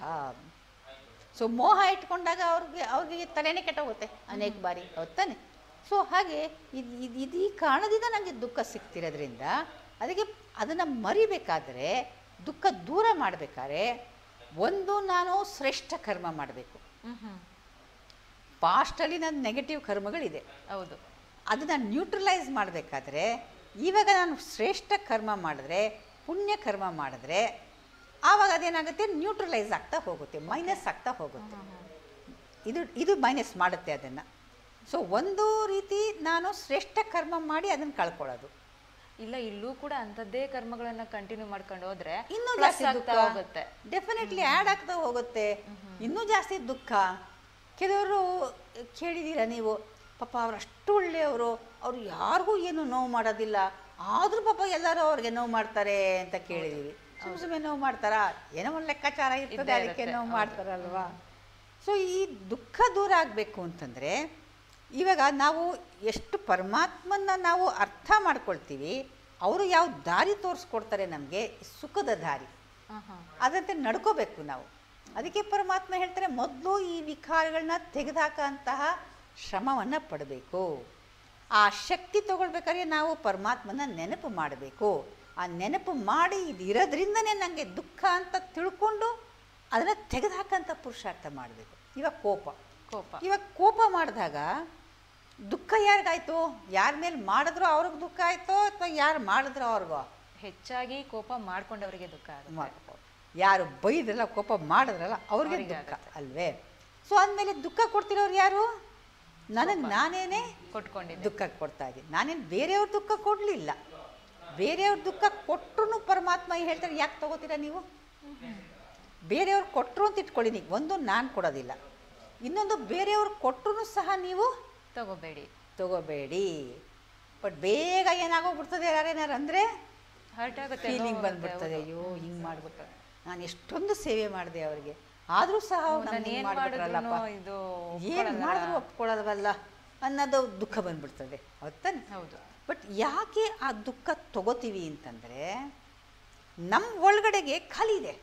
ಸೊ ಮೋಹ ಇಟ್ಕೊಂಡಾಗ ಅವ್ರಿಗೆ ಅವ್ರಿಗೆ ತಲೆನೇ ಕೆಟ್ಟೋಗುತ್ತೆ ಅನೇಕ ಬಾರಿ ಹೌದ್ ತಾನೆ ಸೊ ಹಾಗೆ ಇದು ಇದು ಇದು ಈ ಕಾರಣದಿಂದ ನನಗೆ ದುಃಖ ಸಿಗ್ತಿರೋದ್ರಿಂದ ಅದಕ್ಕೆ ಅದನ್ನು ಮರಿಬೇಕಾದ್ರೆ ದುಃಖ ದೂರ ಮಾಡಬೇಕಾದ್ರೆ ಒಂದು ನಾನು ಶ್ರೇಷ್ಠ ಕರ್ಮ ಮಾಡಬೇಕು ಹ್ಮ್ ಹ್ಮ್ ಪಾಸ್ಟಲ್ಲಿ ನನ್ನ ನೆಗೆಟಿವ್ ಕರ್ಮಗಳಿದೆ ಹೌದು ಅದನ್ನು ನ್ಯೂಟ್ರಲೈಸ್ ಮಾಡಬೇಕಾದ್ರೆ ಇವಾಗ ನಾನು ಶ್ರೇಷ್ಠ ಕರ್ಮ ಮಾಡಿದ್ರೆ ಪುಣ್ಯ ಕರ್ಮ ಮಾಡಿದ್ರೆ ಆವಾಗ ಅದೇನಾಗುತ್ತೆ ನ್ಯೂಟ್ರಲೈಸ್ ಆಗ್ತಾ ಹೋಗುತ್ತೆ ಮೈನಸ್ ಆಗ್ತಾ ಹೋಗುತ್ತೆ ಇದು ಇದು ಮೈನಸ್ ಮಾಡುತ್ತೆ ಅದನ್ನು ಸೊ ಒಂದು ರೀತಿ ನಾನು ಶ್ರೇಷ್ಠ ಕರ್ಮ ಮಾಡಿ ಅದನ್ನು ಕಳ್ಕೊಳ್ಳೋದು ಇಲ್ಲ ಇಲ್ಲೂ ಕೂಡ ಅಂಥದ್ದೇ ಕರ್ಮಗಳನ್ನ ಕಂಟಿನ್ಯೂ ಮಾಡ್ಕೊಂಡು ಹೋದ್ರೆ ಇನ್ನೂ plus ಜಾಸ್ತಿ ಆಗ್ತಾ ದುಃಖ ಹೋಗುತ್ತೆ ಡೆಫಿನೆಟ್ಲಿ ಆ್ಯಡ್ ಆಗ್ತಾ ಹೋಗುತ್ತೆ ಇನ್ನೂ ಜಾಸ್ತಿ ದುಃಖ ಕೆಲವರು ಕೇಳಿದ್ದೀರಾ ನೀವು ಪಾಪ ಅವ್ರು ಅಷ್ಟು ಒಳ್ಳೆಯವರು ಅವ್ರು ಯಾರಿಗೂ ಏನು ನೋವು ಮಾಡೋದಿಲ್ಲ ಆದರೂ ಪಾಪ ಎಲ್ಲರೂ ಅವ್ರಿಗೆ ನೋವು ಮಾಡ್ತಾರೆ ಅಂತ ಕೇಳಿದ್ದೀವಿ ಸುಮ್ಮ ಸುಮ್ಮನೆ ನೋವು ಮಾಡ್ತಾರಾ ಏನೋ ಒಂದು ಲೆಕ್ಕಾಚಾರ ಇರ್ತದೆ ಇದ್ದೇ ಅದಕ್ಕೆ ಇರುತ್ತೆ, ನೋವು ಹೌದು. ಮಾಡ್ತಾರಲ್ವಾ ಸೊ ಈ ದುಃಖ ದೂರ ಆಗಬೇಕು ಅಂತಂದರೆ ಇವಾಗ ನಾವು ಎಷ್ಟು ಪರಮಾತ್ಮನ ನಾವು ಅರ್ಥ ಮಾಡ್ಕೊಳ್ತೀವಿ ಅವರು ಯಾವ ದಾರಿ ತೋರಿಸ್ಕೊಡ್ತಾರೆ ನಮಗೆ ಸುಖದ ದಾರಿ ಆಹಾ. ಅದಂತೆ ನಡ್ಕೋಬೇಕು ನಾವು ಅದಕ್ಕೆ ಪರಮಾತ್ಮ ಹೇಳ್ತಾರೆ ಮೊದಲು ಈ ವಿಕಾರಗಳನ್ನ ತೆಗೆದುಹಾಕಂತಹ ಶ್ರಮವನ್ನು ಪಡಬೇಕು ಆ ಶಕ್ತಿ ತಗೊಳ್ಬೇಕಾದ್ರೆ ನಾವು ಪರಮಾತ್ಮನ ನೆನಪು ಮಾಡಬೇಕು ಆ ನೆನಪು ಮಾಡಿ ಇದು ಇರೋದ್ರಿಂದನೇ ನನಗೆ ದುಃಖ ಅಂತ ತಿಳ್ಕೊಂಡು ಅದನ್ನು ತೆಗೆದುಹಾಕಂಥ ಪುರುಷಾರ್ಥ ಮಾಡಬೇಕು ಇವಾಗ ಕೋಪ ಕೋಪ ಇವಾಗ ಕೋಪ ಮಾಡಿದಾಗ ದುಃಖ ಯಾರಿಗಾಯ್ತು ಯಾರ ಮೇಲೆ ಮಾಡಿದ್ರೋ ಅವ್ರಿಗೆ ದುಃಖ ಆಯಿತೋ ಅಥವಾ ಯಾರು ಮಾಡಿದ್ರೋ ಅವ್ರಿಗೋ ಹೆಚ್ಚಾಗಿ ಕೋಪ ಮಾಡ್ಕೊಂಡವರಿಗೆ ದುಃಖ ಆಗುತ್ತೆ ಮಾಡ್ಕೊ ಯಾರು ಬೈದ್ರಲ್ಲ ಕೋಪ ಮಾಡಿದ್ರಲ್ಲ ಅವ್ರಿಗೆ ಅವ್ರಿಗೆ ದುಃಖ ಆಗತ್ತೆ. ಅಲ್ವೇ ಸೊ ಅಂದಮೇಲೆ ದುಃಖ ಕೊಡ್ತಿರೋರು ಯಾರು ನನಗೆ ನಾನೇನೆ ಕೊಟ್ಕೊಂಡಿದ್ದೆ ದುಃಖ ಕೊಡ್ತಾ ಇದ್ದೀನಿ ನಾನೇನು ಬೇರೆಯವ್ರ ದುಃಖ ಕೊಡಲಿಲ್ಲ ಬೇರೆಯವ್ರ ದುಃಖ ಕೊಟ್ಟರು ಪರಮಾತ್ಮ ಏನ್ ಹೇಳ್ತಾರೆ ಯಾಕೆ ತಗೋತೀರಾ ನೀವು ಬೇರೆಯವ್ರು ಕೊಟ್ಟರು ಅಂತ ಇಟ್ಕೊಳ್ಳಿ ನೀವು ಒಂದು ನಾನು ಕೊಡೋದಿಲ್ಲ ಇನ್ನೊಂದು ಬೇರೆಯವ್ರು ಕೊಟ್ಟರು ಸಹ ನೀವು ತಗೋಬೇಡಿ ತಗೋಬೇಡಿ ಬಟ್ ಬೇಗ ಏನಾಗೋಗ್ಬಿಡ್ತದೆ ಯಾರೇನಾರು ಅಂದರೆ ಹರ್ಟ್ ಆಗುತ್ತೆ ಫೀಲಿಂಗ್ ನೋವಾಗುತ್ತೆ, ಬಂದ್ಬಿಡ್ತದೆ ಹೌದು. ಅಯ್ಯೋ ಹಿಂಗೆ ಮಾಡ್ಬಿಟ್ರೆ ನಾನು ಎಷ್ಟೊಂದು ಸೇವೆ ಮಾಡಿದೆ ಅವ್ರಿಗೆ ಆದರೂ ಸಹ ಅವ್ರು ನಾನು ನನ್ಗೆ ಏನ್ ಮಾಡ್ಬಿಟ್ರಲ್ಲಪ್ಪ ಮಾಡಿದ್ರೂ ಇದು ಏನು ಒಪ್ಕೊಳ್ಳಲ್ಲ. ಮಾಡಿದ್ರು ಒಪ್ಕೊಳ್ಳಲ್ವಲ್ಲ ಅನ್ನೋದು ದುಃಖ ಬಂದ್ಬಿಡ್ತದೆ ಹೌದಾನೆ ಹೌದು ಬಟ್ ಯಾಕೆ ಆ ದುಃಖ ತಗೋತೀವಿ ಅಂತಂದರೆ ನಮ್ಮ ಒಳಗಡೆಗೆ ಖಾಲಿ ಇದೆ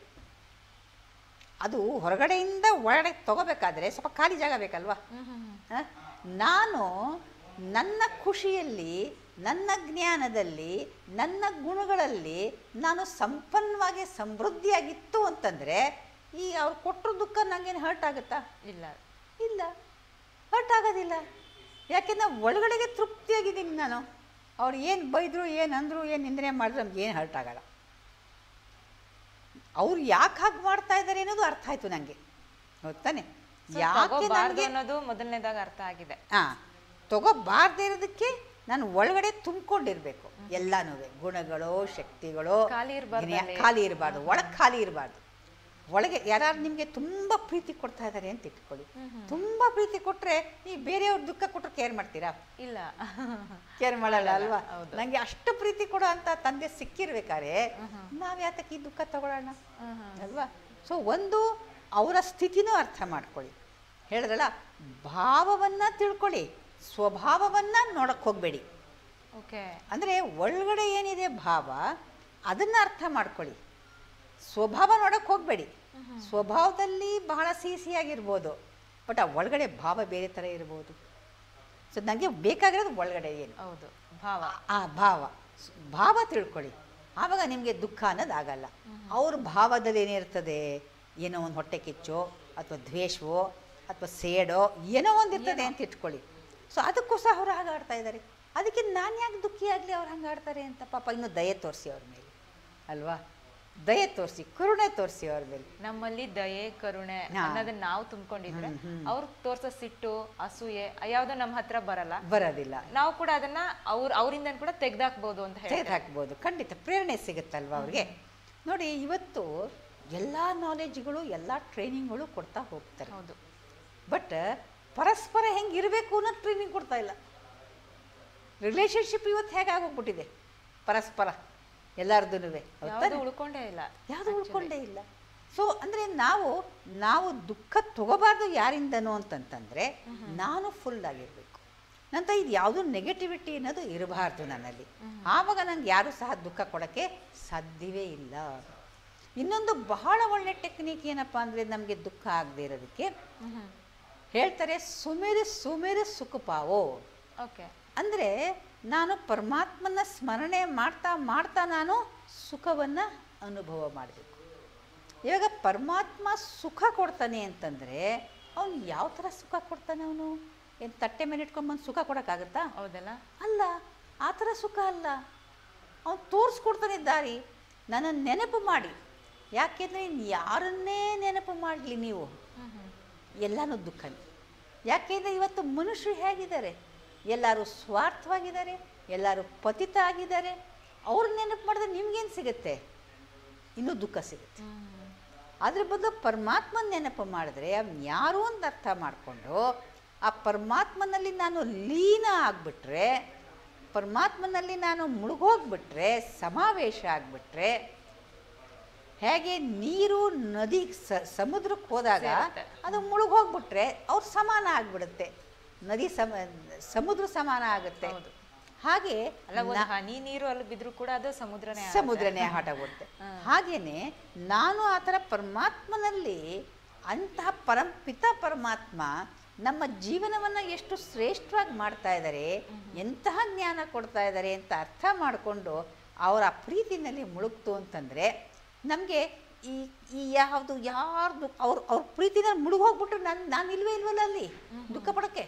ಅದು ಹೊರಗಡೆಯಿಂದ ಒಳಗಡೆ ತಗೋಬೇಕಾದ್ರೆ ಸ್ವಲ್ಪ ಖಾಲಿ ಜಾಗ ಬೇಕಲ್ವಾ ಹ್ಮ್ ಹ್ಮ್ ಹ್ಮ್. ಹ? ನಾನು ನನ್ನ ಖುಷಿಯಲ್ಲಿ ನನ್ನ ಜ್ಞಾನದಲ್ಲಿ ನನ್ನ ಗುಣಗಳಲ್ಲಿ ನಾನು ಸಂಪನ್ನವಾಗಿ ಸಮೃದ್ಧಿಯಾಗಿತ್ತು ಅಂತಂದರೆ ಈ ಅವ್ರು ಕೊಟ್ಟರು ದುಃಖ ನನಗೇನು ಹರ್ಟ್ ಆಗುತ್ತಾ ಇಲ್ಲ ಇಲ್ಲ ಹರ್ಟ್ ಆಗೋದಿಲ್ಲ ಯಾಕೆಂದ್ರೆ ಒಳಗಡೆಗೆ ತೃಪ್ತಿಯಾಗಿದ್ದೀನಿ ನಾನು ಅವ್ರು ಏನು ಬೈದರು ಏನು ಅಂದರು ಏನು ನಿಂದನೆ ಮಾಡಿದ್ರು ನಮ್ಗೆ ಏನು ಹರ್ಟ್ ಆಗಲ್ಲ ಅವ್ರು ಯಾಕೆ ಹಾಗೆ ಮಾಡ್ತಾ ಇದ್ದಾರೆ ಅನ್ನೋದು ಅರ್ಥ ಆಯಿತು ನನಗೆ ಗೊತ್ತಾನೆ So, ಯಾಕೆ ತಗೋಬಾರ್ದು ನನಗೆ ಅನ್ನೋದು ಮೊದಲನೇದಾಗ ಅರ್ಥ ಆಗಿದೆ ಹಾಂ ತಗೋಬಾರ್ದೇ ಇರೋದಕ್ಕೆ ನಾನು ಒಳಗಡೆ ತುಂಬಿಕೊಂಡಿರ್ಬೇಕು ಎಲ್ಲನೂ ಗುಣಗಳು ಶಕ್ತಿಗಳು ಖಾಲಿ ಇರ್ಬಾರ್ದು ಜ್ಞಾ- ಅಲ್ಲಿ. ಖಾಲಿ ಇರಬಾರ್ದು ಒಳಗೆ ಖಾಲಿ ಇರಬಾರ್ದು ಒಳಗೆ ಯಾರು ನಿಮಗೆ ತುಂಬ ಪ್ರೀತಿ ಕೊಡ್ತಾ ಇದ್ದಾರೆ ಅಂತ ಇಟ್ಕೊಳ್ಳಿ ತುಂಬ ಪ್ರೀತಿ ಕೊಟ್ಟರೆ ನೀವು ಬೇರೆಯವ್ರ ದುಃಖ ಕೊಟ್ಟರೆ ಕೇರ್ ಮಾಡ್ತೀರಾ ಇಲ್ಲ ಕೇರ್ ಮಾಡಲ್ಲ ಅಲ್ವಾ ಹೌದು. ನನಗೆ ಅಷ್ಟು ಪ್ರೀತಿ ಕೊಡೋ ಅಂತ ತಂದೆ ಸಿಕ್ಕಿರ್ಬೇಕಾದ್ರೆ ನಾವು ಯಾತಕ್ಕೆ ಈ ದುಃಖ ತಗೊಳ್ಳೋಣ ಹ್ಮ್ ಹ್ಮ್. ಅಲ್ವಾ ಸೊ ಒಂದು ಅವರ ಸ್ಥಿತಿನೂ ಅರ್ಥ ಮಾಡ್ಕೊಳ್ಳಿ ಹೇಳಿದ್ರಲ್ಲ ಭಾವವನ್ನು ತಿಳ್ಕೊಳ್ಳಿ ಸ್ವಭಾವವನ್ನು ನೋಡಕ್ಕೆ ಹೋಗಬೇಡಿ ಓಕೆ ಅಂದರೆ ಒಳಗಡೆ ಏನಿದೆ ಭಾವ ಅದನ್ನು ಅರ್ಥ ಮಾಡ್ಕೊಳ್ಳಿ ಸ್ವಭಾವ ನೋಡಕ್ಕೆ ಹೋಗಬೇಡಿ ಸ್ವಭಾವದಲ್ಲಿ ಬಹಳ ಸಿಹಿಯಾಗಿರ್ಬೋದು ಬಟ್ ಆ ಒಳಗಡೆ ಭಾವ ಬೇರೆ ಥರ ಇರ್ಬೋದು ಸೊ ನನಗೆ ಬೇಕಾಗಿರೋದು ಒಳಗಡೆ ಏನು ಹೌದು ಭಾವ ಆ ಭಾವ ಸ್- ಭಾವ ತಿಳ್ಕೊಳ್ಳಿ ಆವಾಗ ನಿಮಗೆ ದುಃಖ ಅನ್ನೋದು ಆಗಲ್ಲ ಅವ್ರ ಭಾವದಲ್ಲಿ ಏನಿರ್ತದೆ ಏನೋ ಒಂದು ಹೊಟ್ಟೆ ಕಿಚ್ಚೋ ಅಥವಾ ದ್ವೇಷವೋ ಅಥವಾ ಸೇಡೋ ಏನೋ ಒಂದು ಇರ್ತದೆ ಅಂತ ಇಟ್ಕೊಳ್ಳಿ ಸೊ ಅದಕ್ಕೋಸ್ಕರ ಅವ್ರು ಹಾಗೆ ಆಡ್ತಾ ಇದ್ದಾರೆ ಅದಕ್ಕೆ ನಾನು ಯಾಕೆ ದುಃಖಿ ಆಗಲಿ ಅವ್ರು ಹಂಗೆ ಆಡ್ತಾರೆ ಅಂತ ಪಾಪ ಇನ್ನೂ ದಯೆ ತೋರಿಸಿ ಅವ್ರ ಮೇಲೆ ಅಲ್ವಾ ದಯೆ ತೋರಿಸಿ ಕರುಣೆ ತೋರಿಸಿ ಅವ್ರ ಮೇಲೆ ನಮ್ಮಲ್ಲಿ ದಯೆ ಕರುಣೆ ಹಾ. ಅನ್ನೋದನ್ನ ನಾವು ತುಂಬಿಕೊಂಡಿದ್ರೆ ಹ್ಮ್, ಹ್ಮ್. ಅವ್ರು ತೋರ್ಸೋ ಸಿಟ್ಟು ಅಸೂಯೆ ಯಾವ್ದೋ ನಮ್ಮ ಹತ್ರ ಬರಲ್ಲ ಬರೋದಿಲ್ಲ ನಾವು ಕೂಡ ಅದನ್ನ ಅವ್ರ ಅವರಿಂದ ಕೂಡ ತೆಗ್ದಾಕ್ಬೋದು ಅಂತ ಹೇಳಿ ತೆಗೆದು ಹಾಕ್ಬೋದು ಖಂಡಿತ ಪ್ರೇರಣೆ ಸಿಗುತ್ತಲ್ವ ಅವ್ರಿಗೆ ನೋಡಿ ಇವತ್ತು ಎಲ್ಲ ನಾಲೆಜ್ಗಳು ಎಲ್ಲ ಟ್ರೈನಿಂಗ್ಗಳು ಕೊಡ್ತಾ ಹೋಗ್ತಾರೆ ಹೌದು ಬಟ್ ಪರಸ್ಪರ ಹೆಂಗೆ ಇರಬೇಕು ಅನ್ನೋ ಟ್ರೈನಿಂಗ್ ಕೊಡ್ತಾ ಇಲ್ಲ ರಿಲೇಷನ್ಶಿಪ್ ಇವತ್ತು ಹೇಗಾಗೋಗ್ಬಿಟ್ಟಿದೆ ಪರಸ್ಪರ ಎಲ್ಲರದೂ ಯಾವ್ದು ಉಳ್ಕೊಂಡೇ ಇಲ್ಲ ಯಾವುದು ಉಳ್ಕೊಂಡೇ ಇಲ್ಲ ಸೊ ಅಂದರೆ ನಾವು ನಾವು ದುಃಖ ತಗೋಬಾರ್ದು ಯಾರಿಂದನೋ ಅಂತಂತಂದರೆ ನಾನು ಫುಲ್ ಆಗಿರಬೇಕು ನಂತರ ಇದು ಯಾವುದೂ ನೆಗೆಟಿವಿಟಿ ಅನ್ನೋದು ಇರಬಾರ್ದು ನನ್ನಲ್ಲಿ ಆವಾಗ ನನಗೆ ಯಾರೂ ಸಹ ದುಃಖ ಕೊಡೋಕ್ಕೆ ಸಾಧ್ಯವೇ ಇಲ್ಲ ಇನ್ನೊಂದು ಬಹಳ ಒಳ್ಳೆ ಟೆಕ್ನಿಕ್ ಏನಪ್ಪ ಅಂದರೆ ನಮಗೆ ದುಃಖ ಆಗದೆ ಇರೋದಕ್ಕೆ ಹೇಳ್ತಾರೆ ಸುಮೇರು ಸುಮೇರು ಸುಖಪಾವೋ ಓಕೆ ಅಂದರೆ ನಾನು ಪರಮಾತ್ಮನ ಸ್ಮರಣೆ ಮಾಡ್ತಾ ಮಾಡ್ತಾ ನಾನು ಸುಖವನ್ನು ಅನುಭವ ಮಾಡಬೇಕು ಇವಾಗ ಪರಮಾತ್ಮ ಸುಖ ಕೊಡ್ತಾನೆ ಅಂತಂದರೆ ಅವನು ಯಾವ ಥರ ಸುಖ ಕೊಡ್ತಾನೆ ಅವನು ಏನು ತಟ್ಟೆ ಮೇಲೆ ಇಟ್ಕೊಂಡ್ಬಂದು ಸುಖ ಕೊಡೋಕ್ಕಾಗತ್ತಾ ಹೌದಲ್ಲ ಅಲ್ಲ ಆ ಥರ ಸುಖ ಅಲ್ಲ ಅವನು ತೋರಿಸ್ಕೊಡ್ತಾನೆ ದಾರಿ ನನ್ನನ್ನು ನೆನಪು ಮಾಡಿ ಯಾಕೆಂದರೆ ಇನ್ನು ಯಾರನ್ನೇ ನೆನಪು ಮಾಡಲಿ ನೀವು ಎಲ್ಲನೂ ದುಃಖನೇ ಯಾಕೆಂದರೆ ಇವತ್ತು ಮನುಷ್ಯರು ಹೇಗಿದ್ದಾರೆ ಎಲ್ಲರೂ ಸ್ವಾರ್ಥವಾಗಿದ್ದಾರೆ ಎಲ್ಲರೂ ಪತಿತ ಆಗಿದ್ದಾರೆ ಅವ್ರ ನೆನಪು ಮಾಡಿದ್ರೆ ನಿಮ್ಗೇನು ಸಿಗುತ್ತೆ ಇನ್ನೂ ದುಃಖ ಸಿಗುತ್ತೆ ಅದ್ರ ಬದಲು ಪರಮಾತ್ಮನ ನೆನಪು ಮಾಡಿದ್ರೆ ಅವ್ನು ಯಾರು ಅಂತ ಅರ್ಥ ಮಾಡಿಕೊಂಡು ಆ ಪರಮಾತ್ಮನಲ್ಲಿ ನಾನು ಲೀನ ಆಗಿಬಿಟ್ರೆ ಪರಮಾತ್ಮನಲ್ಲಿ ನಾನು ಮುಳುಗೋಗ್ಬಿಟ್ರೆ ಸಮಾವೇಶ ಆಗಿಬಿಟ್ರೆ ಹೇಗೆ ನೀರು ನದಿ ಸ ಸಮುದ್ರಕ್ಕೆ ಹೋದಾಗ ಸೇರುತ್ತೆ. ಅದು ಮುಳುಗೋಗ್ಬಿಟ್ರೆ ಅವ್ರು ಸಮಾನ ಆಗಿಬಿಡುತ್ತೆ ನದಿ ಸಮ ಸಮುದ್ರ ಸಮಾನ ಆಗುತ್ತೆ ಹೌದು. ಹಾಗೆ ಅಲ್ಲ ಒಂದು ಹನಿ ನೀರು ಅಲ್ಲಿ ಬಿದ್ರು ಕೂಡ ಅದು ಸಮುದ್ರನೇ ಆಗುತ್ತೆ. ಸಮುದ್ರನೇ ಆಟವಾಡುತ್ತೆ ಹಾಗೇನೆ ನಾನು ಆ ಥರ ಪರಮಾತ್ಮನಲ್ಲಿ ಅಂತಹ ಪರಂಪಿತ ಪರಮಾತ್ಮ ನಮ್ಮ ಜೀವನವನ್ನು ಎಷ್ಟು ಶ್ರೇಷ್ಠವಾಗಿ ಮಾಡ್ತಾ ಇದ್ದಾರೆ ಎಂತಹ ಜ್ಞಾನ ಕೊಡ್ತಾ ಇದ್ದಾರೆ ಅಂತ ಅರ್ಥ ಮಾಡಿಕೊಂಡು ಅವರ ಪ್ರೀತಿನಲ್ಲಿ ಮುಳುಗ್ತು ಅಂತಂದರೆ ನಮಗೆ ಈ ಈ ಯಾವುದು ಯಾರ್ದು ಅವ್ರ ಅವ್ರ ಪ್ರೀತಿನಲ್ಲಿ ಮುಳುಗೋಗ್ಬಿಟ್ರೆ ನಾನು ನಾನು ಇಲ್ವೇ ಇಲ್ವಲ್ಲ ಅಲ್ಲಿ ದುಃಖ ಪಡೋಕ್ಕೆ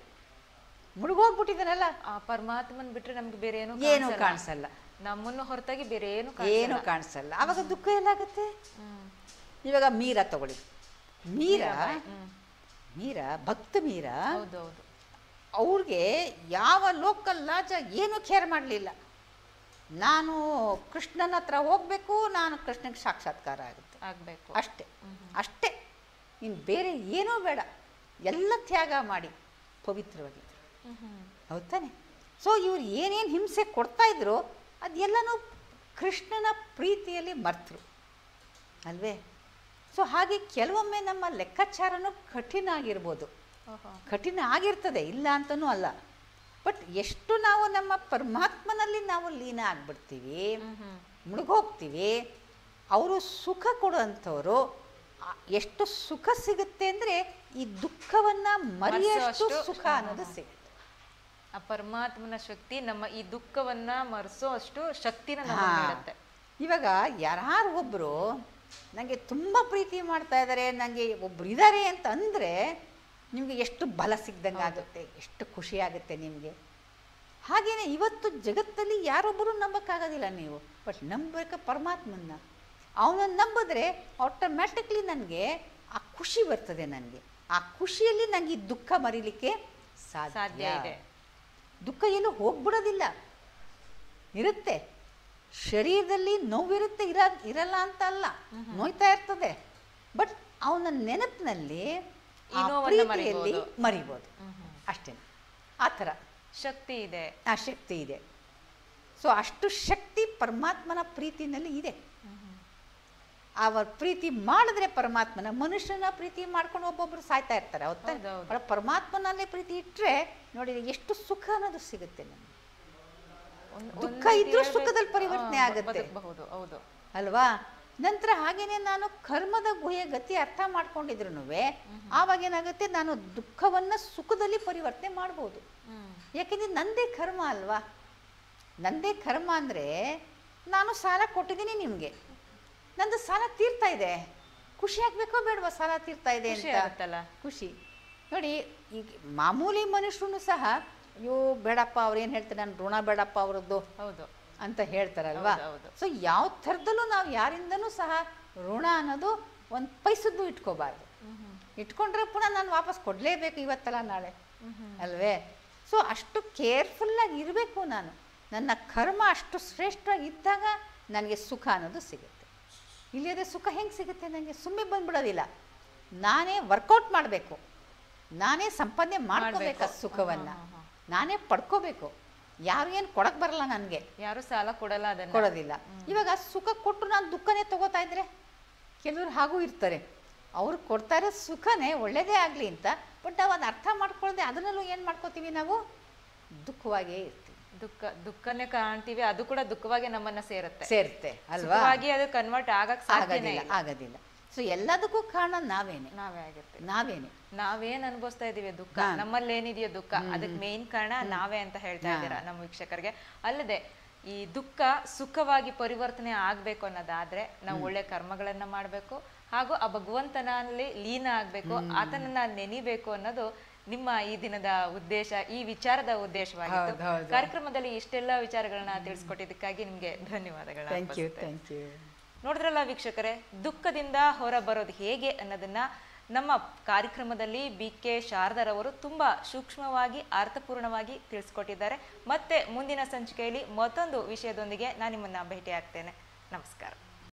ಮುಳುಗೋಗ್ಬಿಟ್ಟಿದ್ದಾನಲ್ಲ ಆ ಪರಮಾತ್ಮನ್ ಬಿಟ್ರೆ ನಮ್ಗೆ ಬೇರೆ ಏನು ಏನೂ ಕಾಣಿಸಲ್ಲ ನಮ್ಮನ್ನು ಹೊರತಾಗಿ ಬೇರೆ ಏನು ಏನು ಕಾಣಿಸಲ್ಲ ಆವಾಗ ದುಃಖ ಎಲ್ಲಾಗುತ್ತೆ ಇವಾಗ ಮೀರಾ ತಗೊಳ್ಳಿ ಮೀರಾ ಮೀರ ಭಕ್ತ ಮೀರ ಹೌದೌದು ಅವ್ರಿಗೆ ಯಾವ ಲೋಕಲ್ ಲಾಜ ಏನೂ ಕೇರ್ ಮಾಡಲಿಲ್ಲ ನಾನು ಕೃಷ್ಣನ ಹತ್ರ ಹೋಗಬೇಕು ನಾನು ಕೃಷ್ಣಗೆ ಸಾಕ್ಷಾತ್ಕಾರ ಆಗುತ್ತೆ ಆಗ್ಬೇಕು ಅಷ್ಟೇ ಅಷ್ಟೇ ಇನ್ನು ಬೇರೆ ಏನೂ ಬೇಡ ಎಲ್ಲ ತ್ಯಾಗ ಮಾಡಿ ಪವಿತ್ರವಾಗಿದ್ರು ಹೌದ್ ತಾನೆ ಸೊ ಇವ್ರು ಏನೇನು ಹಿಂಸೆ ಕೊಡ್ತಾ ಇದ್ರು ಅದೆಲ್ಲನೂ ಕೃಷ್ಣನ ಪ್ರೀತಿಯಲ್ಲಿ ಮರ್ತರು ಅಲ್ವೇ ಸೊ ಹಾಗೆ ಕೆಲವೊಮ್ಮೆ ನಮ್ಮ ಲೆಕ್ಕಾಚಾರನೂ ಕಠಿಣ ಆಗಿರ್ಬೋದು ಓಹೋ ಕಠಿಣ ಆಗಿರ್ತದೆ ಇಲ್ಲ ಅಂತನೂ ಅಲ್ಲ ಬಟ್ ಎಷ್ಟು ನಾವು ನಮ್ಮ ಪರಮಾತ್ಮನಲ್ಲಿ ನಾವು ಲೀನ ಆಗ್ಬಿಡ್ತೀವಿ ಮುಳುಗೋಗ್ತೀವಿ ಅವರು ಸುಖ ಕೊಡುವಂಥವ್ರು ಆ, ಎಷ್ಟು ಸುಖ ಸಿಗುತ್ತೆ ಅಂದರೆ ಈ ದುಃಖವನ್ನು ಮರೆಯಷ್ಟು ಮರೆಸೋಷ್ಟು, ಸುಖ ಹಾ, ಅನ್ನೋದು ಹಾ. ಸಿಗುತ್ತೆ ಆ ಪರಮಾತ್ಮನ ಶಕ್ತಿ ನಮ್ಮ ಈ ದುಃಖವನ್ನ ಮರೆಸೋ ಅಷ್ಟು ಶಕ್ತಿನ ನಮಗೆ ಹಾ. ನೀಡುತ್ತೆ ಇವಾಗ ಯಾರು ಒಬ್ಬರು ನನಗೆ ತುಂಬ ಪ್ರೀತಿ ಮಾಡ್ತಾ ಇದ್ದಾರೆ ನನಗೆ ಒಬ್ರು ಇದ್ದಾರೆ ಅಂತ ಅಂದರೆ ನಿಮಗೆ ಎಷ್ಟು ಬಲ ಸಿಗ್ದಂಗೆ ಆಗುತ್ತೆ ಎಷ್ಟು ಖುಷಿ ಆಗುತ್ತೆ ನಿಮಗೆ ಹಾಗೆಯೇ ಇವತ್ತು ಜಗತ್ತಲ್ಲಿ ಯಾರೊಬ್ಬರು ನಂಬಕ್ಕಾಗೋದಿಲ್ಲ ನೀವು ಬಟ್ ನಂಬಬೇಕು ಪರಮಾತ್ಮನ್ನ ಅವನನ್ನು ನಂಬಿದ್ರೆ ಆಟೋಮ್ಯಾಟಿಕ್ಲಿ ನನಗೆ ಆ ಖುಷಿ ಬರ್ತದೆ ನನಗೆ ಆ ಖುಷಿಯಲ್ಲಿ ನನಗೆ ಈ ದುಃಖ ಮರೀಲಿಕ್ಕೆ ಸಾಧ್ಯ ಸಾಧ್ಯ ಇದೆ. ದುಃಖ ಎಲ್ಲೂ ಹೋಗ್ಬಿಡೋದಿಲ್ಲ ಇರುತ್ತೆ ಶರೀರದಲ್ಲಿ ನೋವಿರುತ್ತೆ ಇರ ಇರಲ್ಲ ಅಂತ ಅಲ್ಲ ನೋಯ್ತಾ ಇರ್ತದೆ ಬಟ್ ಅವನ ನೆನಪಿನಲ್ಲಿ ಈ ನೋವನ್ನ ಮರಿಬೋದು. ಮರಿಬೋದು ಅಷ್ಟೇ ಆ ಥರ ಶಕ್ತಿ ಇದೆ ಆ ಶಕ್ತಿ ಇದೆ ಸೊ ಅಷ್ಟು ಶಕ್ತಿ ಪರಮಾತ್ಮನ ಪ್ರೀತಿನಲ್ಲಿ ಇದೆ ಅವರ ಪ್ರೀತಿ ಮಾಡಿದ್ರೆ ಪರಮಾತ್ಮನ ಮನುಷ್ಯನ ಪ್ರೀತಿ ಮಾಡ್ಕೊಂಡು ಒಬ್ಬೊಬ್ರು ಸಾಯ್ತಾ ಇರ್ತಾರೆ ಹೌದಾ ಹೌದೌದು. ಬಟ್ ಪರಮಾತ್ಮನಲ್ಲೇ ಪ್ರೀತಿ ಇಟ್ಟರೆ ನೋಡಿ ಎಷ್ಟು ಸುಖ ಅನ್ನೋದು ಸಿಗುತ್ತೆ ನಮಗೆ ಒಂದ್- ದುಃಖ ಒಂದ್ ರೀತಿ ಇದ್ರೂ ಹೇಳ್ಬೇಕು- ಸುಖದಲ್ಲಿ ಪರಿವರ್ತನೆ ಹಾ, ಆಗುತ್ತೆ. ಬದುಕ್ಬಹುದು ಹೌದು ಅಲ್ವಾ ನಂತರ ಹಾಗೇನೆ ನಾನು ಕರ್ಮದ ಗುಹೆಯ ಗತಿ ಅರ್ಥ ಮಾಡ್ಕೊಂಡಿದ್ರು ಆವಾಗ ಏನಾಗುತ್ತೆ ನಾನು ದುಃಖವನ್ನ ಸುಖದಲ್ಲಿ ಪರಿವರ್ತನೆ ಮಾಡ್ಬೋದು ಹ್ಮ್ ಯಾಕೆಂದ್ರೆ ನಂದೇ ಕರ್ಮ ಅಲ್ವಾ ನಂದೇ ಕರ್ಮ ಅಂದರೆ ನಾನು ಸಾಲ ಕೊಟ್ಟಿದ್ದೀನಿ ನಿಮಗೆ ನಂದು ಸಾಲ ತೀರ್ತಾ ಇದೆ ಖುಷಿ ಆಗ್ಬೇಕೋ ಬೇಡವಾ ಸಾಲ ತೀರ್ತಾ ಇದೆ ಖುಷಿ ಅಂತ ಆಗುತ್ತಲ್ಲ ಖುಷಿ ನೋಡಿ ಈಗ ಮಾಮೂಲಿ ಮನುಷ್ಯರು ಸಹ ಅಯ್ಯೋ ಬೇಡಪ್ಪ ಅವ್ರು ಏನು ಹೇಳ್ತಾರೆ ನಾನು ಋಣ ಬೇಡಪ್ಪ ಅವ್ರದ್ದು ಹೌದು ಅಂತ ಹೇಳ್ತಾರಲ್ವಾ ಹೌದು, ಹೌದು. ಸೊ ಯಾವ ಥರದಲ್ಲೂ ನಾವು ಯಾರಿಂದನೂ ಸಹ ಋಣ ಅನ್ನೋದು ಒಂದು ಪೈಸದ್ದು ಇಟ್ಕೋಬಾರ್ದು ಇಟ್ಕೊಂಡ್ರೆ ಪುನಃ ನಾನು ವಾಪಸ್ ಕೊಡಲೇಬೇಕು ಇವತ್ತಲ್ಲ ನಾಳೆ ಅಲ್ವೇ ಸೊ ಅಷ್ಟು ಕೇರ್ಫುಲ್ಲಾಗಿ ಇರಬೇಕು ನಾನು ನನ್ನ ಕರ್ಮ ಅಷ್ಟು ಶ್ರೇಷ್ಠವಾಗಿ ಇದ್ದಾಗ ನನಗೆ ಸುಖ ಅನ್ನೋದು ಸಿಗುತ್ತೆ ಇಲ್ಲದೆ ಸುಖ ಹೆಂಗೆ ಸಿಗುತ್ತೆ ನನಗೆ ಸುಮ್ಮನೆ ಬಂದ್ಬಿಡೋದಿಲ್ಲ ನಾನೇ ವರ್ಕೌಟ್ ಮಾಡಬೇಕು ನಾನೇ ಸಂಪಾದನೆ ಮಾಡ್ಕೋಬೇಕು ಆ ಮಾಡ್ಬೇಕು. ಸುಖವನ್ನು ಹಾ, ಹಾ, ನಾನೇ ಪಡ್ಕೋಬೇಕು ಯಾರು ಏನು ಕೊಡಕ್ಕೆ ಬರಲ್ಲ ನನಗೆ ಯಾರು ಸಾಲ ಕೊಡಲ್ಲ ಅದನ್ನ ಕೊಡೋದಿಲ್ಲ ಇವಾಗ ಸುಖ ಕೊಟ್ಟು ನಾನು ದುಃಖನೇ ತಗೋತಾ ಇದ್ರೆ ಕೆಲವರು ಹಾಗೂ ಇರ್ತಾರೆ ಅವ್ರು ಕೊಡ್ತಾ ಇರೋ ಸುಖನೇ ಒಳ್ಳೇದೇ ಆಗಲಿ ಅಂತ ಬಟ್ ನಾವು ಅದು ಅರ್ಥ ಮಾಡ್ಕೊಳ್ಳದೆ ಅದನ್ನಲ್ಲೂ ಏನು ಮಾಡ್ಕೋತೀವಿ ನಾವು ದುಃಖವಾಗೇ ಇರ್ತೀವಿ ದುಃಖ ದುಃಖನೇ ಕಾಣ್ತೀವಿ ಅದು ಕೂಡ ದುಃಖವಾಗಿ ನಮ್ಮನ್ನ ಸೇರುತ್ತೆ ಸೇರುತ್ತೆ ಅಲ್ವಾ ಸುಖವಾಗಿ ಅದು ಕನ್ವರ್ಟ್ ಆಗಕ್ ಸಾಧ್ಯನೇ ಆಗೋದಿಲ್ಲ ಇಲ್ಲ ಆಗೋದಿಲ್ಲ ಸೊ ಎಲ್ಲದಕ್ಕೂ ಕಾರಣ ನಾವೇನೆ ನಾವೇ ಆಗಿರ್ತೀವಿ ನಾವೇನೆ ನಾವೇನ್ ಅನುಭವಿಸ್ತಾ ಇದೀವಿ ದುಃಖ ಹಾ. ನಮ್ಮಲ್ಲಿ ಏನಿದೆಯೋ ದುಃಖ ಅದಕ್ಕೆ ಮೇನ್ ಕಾರಣ ನಾವೇ ಅಂತ ಹೇಳ್ತಾ ಇದ್ದೀರಾ ನಮ್ಮ ವೀಕ್ಷಕರಿಗೆ ಅಲ್ಲದೆ ಈ ದುಃಖ ಸುಖವಾಗಿ ಪರಿವರ್ತನೆ ಆಗ್ಬೇಕು ಅನ್ನೋದಾದ್ರೆ ನಾವು ಒಳ್ಳೆ ಕರ್ಮಗಳನ್ನ ಮಾಡ್ಬೇಕು ಹಾಗೂ ಆ ಭಗವಂತನಲ್ಲಿ ಲೀನ ಆಗ್ಬೇಕು ಆತನನ್ನ ನೆನಿಬೇಕು ಅನ್ನೋದು ನಿಮ್ಮ ಈ ದಿನದ ಉದ್ದೇಶ ಈ ವಿಚಾರದ ಉದ್ದೇಶವಾಗಿತ್ತು ಹೌದು, ಹೌದು. ಕಾರ್ಯಕ್ರಮದಲ್ಲಿ ಇಷ್ಟೆಲ್ಲ ವಿಚಾರಗಳನ್ನ ತಿಳಿಸ್ಕೊಟ್ಟಿದ್ದಕ್ಕಾಗಿ ನಿಮ್ಗೆ ಧನ್ಯವಾದಗಳು ಥ್ಯಾಂಕ್ ಯು ಥ್ಯಾಂಕ್ ಯು ನೋಡಿದ್ರಲ್ಲ ವೀಕ್ಷಕರೇ ದುಃಖದಿಂದ ಹೊರ ಬರೋದು ಹೇಗೆ ಅನ್ನೋದನ್ನ ನಮ್ಮ ಕಾರ್ಯಕ್ರಮದಲ್ಲಿ ಬಿ ಕೆ ಶಾರದಾರವರು ತುಂಬಾ ಸೂಕ್ಷ್ಮವಾಗಿ ಅರ್ಥಪೂರ್ಣವಾಗಿ ತಿಳಿಸ್ಕೊಟ್ಟಿದ್ದಾರೆ ಮತ್ತೆ ಮುಂದಿನ ಸಂಚಿಕೆಯಲ್ಲಿ ಮತ್ತೊಂದು ವಿಷಯದೊಂದಿಗೆ ನಾನು ನಿಮ್ಮನ್ನ ಭೇಟಿ ಆಗ್ತೇನೆ ನಮಸ್ಕಾರ